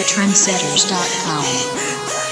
TheTrendsetters.com.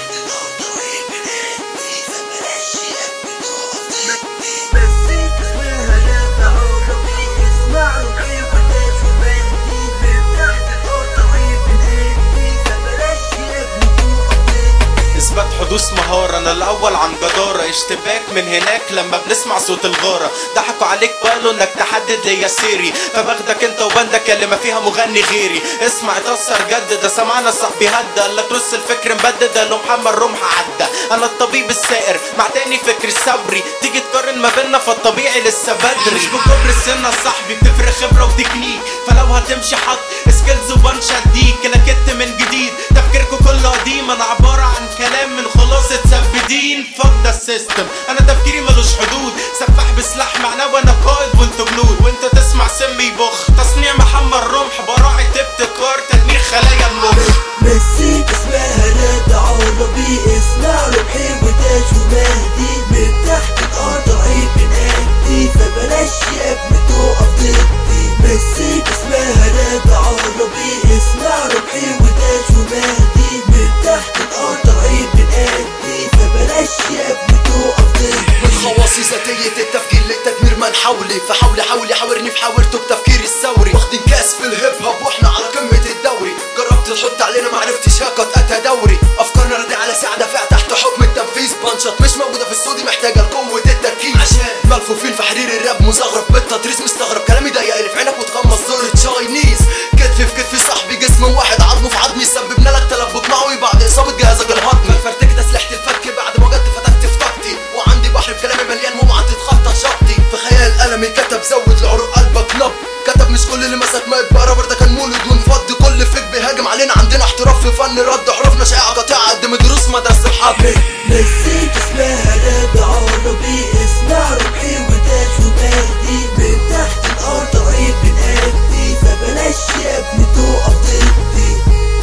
اثبات حدوث مهارة انا الاول عن جدارة اشتباك من هناك لما بنسمع صوت الغارة ضحكوا عليك قالوا انك تحدد ليا سيري فباخدك انت وبندك اللي ما فيها مغني غيري اسمع اتأثر جد ده سمعنا صاحبي هدى قال لك رص الفكر مبدد قال له محمد رمح عدى انا الطبيب السائر مع تاني فكر الثوري تيجي تقارن ما بينا فالطبيعي لسه بدري مش بكبر السنة صاحبي بتفرق خبرة وتكنيك فلو هتمشي حط سكيلز وبنش اديك انا كت من جديد تفكيركم كله قديم انا عبارة عن كلام من خلاصة سبدين فك ده السيستم انا تفكيري ملوش حدود سفاح بسلاح معناه وانا قائد وانتوا جنود وانت تسمع سم يبخ تصنيع محمد رمح براعي ابتكار تدمير خلايا المخ مزيك اسمها راب عربي اسمع ربحي وداش ومهدي من تحت الارض عيب بنأدي فبلاش يا ابني تقف ضدي مزيك اسمها راب عربي اسمع ربحي وداش ومهدي من تحت الارض عيب بنأدي فبلاش يا ابني تقف ضدي من خواصي ذاتية التفكير للتدمير من حولي فحاولي حاولي حاورني في حاورته بتفكيري الثوري واخدين كاس في الهيب هوب واحنا على قمة الدوري جربت تحط علينا معرفتش هاكت اتى دوري افكارنا راضية على ساعة فيها تحت حكم التنفيذ بانشات مش موجودة في السعودي محتاجة لقوة التركيز عشان ملفوفين في حرير الراب مزغرب بالتدريس مستغرب كلامي ضيق اللي في عينك وتغمض زور تشاينيز كتف في كتف صاحبي جسم واحد عظمه في عظمي سببنا لك تلبك معوي بعد اصابة جهازك الهضمي فرتكت اسلحة الفك بعد ما جت فتكت في طاقتي وعندي بحر بكلامي مليان ممعة تتخطى شطي في خيال قلمي كتب زود لعروق قلبك نب كتب مش كل اللي مسك ما يبقى رابر ده كان مولد ونفض كل فيك بيهاجم علينا عندنا احتراف في فن رد حروفنا شائعة قطيعة قدم دروس مدرسة الحرب مزيك اسمها راب عربي اسمع ربحي وداش ومهدي من تحت الارض عيب بنأدي فبلاش يا ابني تقف ضدي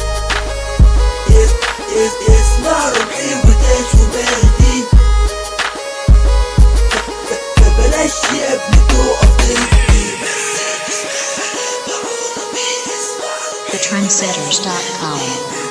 اس اس اسمع ربحي وداش ومهدي ف- ف- فبلاش يا ابني تقف ضدي TheTrendsetters.com.